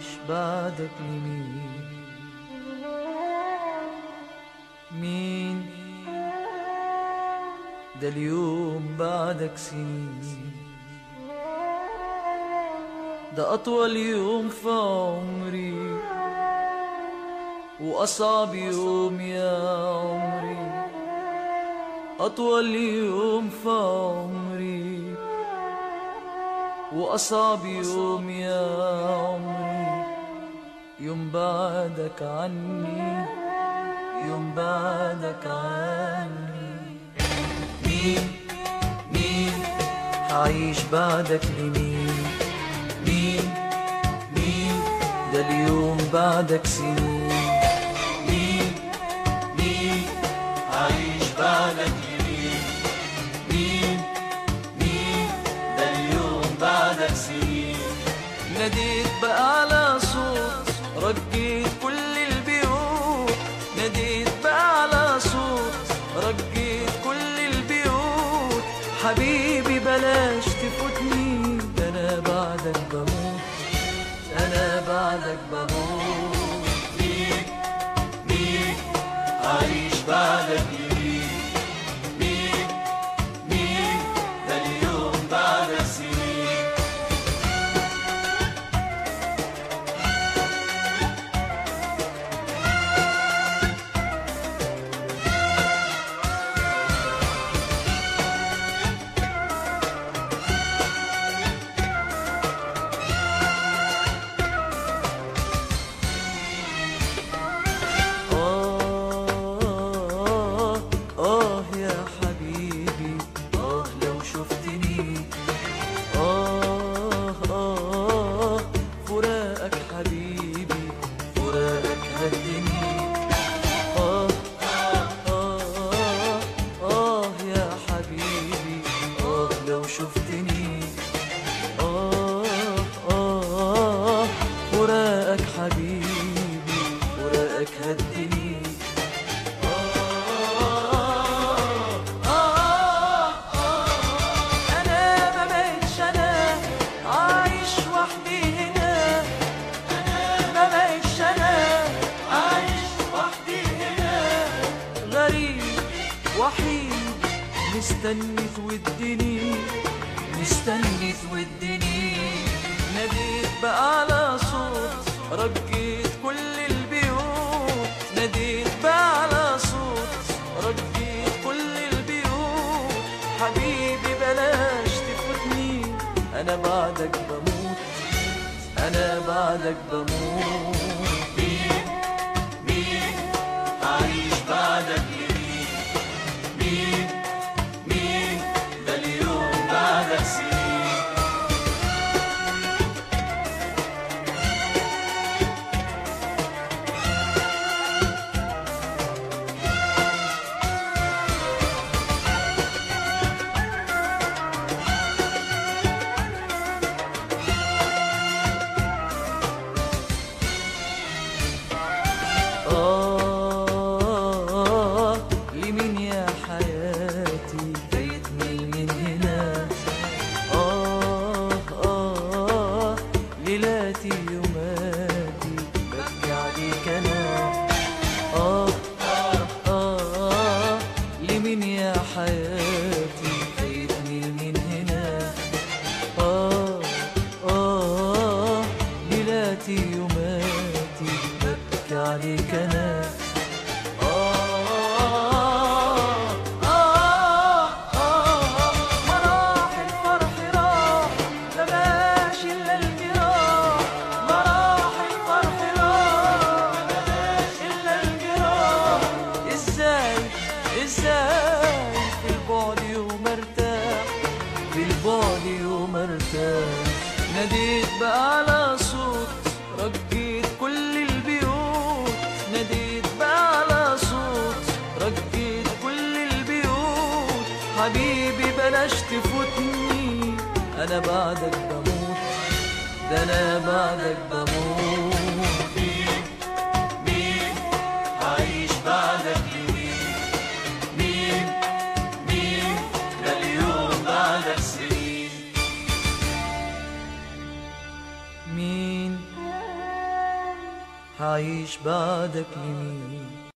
عايش بعدك لمين مين ده اليوم بعدك سنين ده أطول يوم في عمري وأصعب يوم يا عمري أطول يوم في عمري وأصعب يوم يا عمري يوم بعدك عني يوم بعدك عني مين مين هعيش بعدك لمين مين مين ده اليوم بعدك سنين مين مين هعيش بعدك لمين مين مين ده اليوم بعدك سنين ناديت بأعلى صوت رجيت كل البيوت ناديت بأعلى صوت رجيت كل البيوت حبيبي بلاش تفوتني ده أنا بعدك بموت أنا بعدك بموت مين مين عايش بعدك مين مين مين ده اليوم بعد سنين آه آه يا حبيبي آه لو شفتني آه آه فراقك حبيبي فراقك هدني آه آه آه يا حبيبي آه لو شفتني آه آه فراقك حبيبي فراقك هدني أنا ما بقتش أنا عايش وحدي هنا أنا ما بقتش أنا عايش وحدي هنا غريب وحيد مستني تودني مستني تودني ناديت بأعلى صوت رجيت كل البيوت ناديت بأعلى صوت رجيت كل البيوت حبيبي بلاش تفوتني أنا بعدك بموت أنا بعدك بموت مين مين عايش بعدك لمين مين مين ده اليوم بعدك سنين آه لمين يا حياتي فايتني من هنا آه آه ليلاتي يوماتي ببكي عليك أنا آه آه آه لمين يا حياتي فايتني من هنا آه آه ليلاتي يوماتي ببكي عليك أنا مراحل فرح راح ما بقاش إلا الجراح مراحل فرح راح ما بقاش إلا الجراح إزاي إزاي في البعد يوم ارتاح في البعد يوم ارتاح ناديت بأعلى صوت رجيت كل البيوت ناديت بأعلى صوت رجيت كل البيوت حبيبي بلاش تفوتني أنا بعدك بموت ده أنا بعدك بموت مين مين عايش بعدك لمين مين مين ده اليوم بعدك سنين مين هعيش بعدك لمين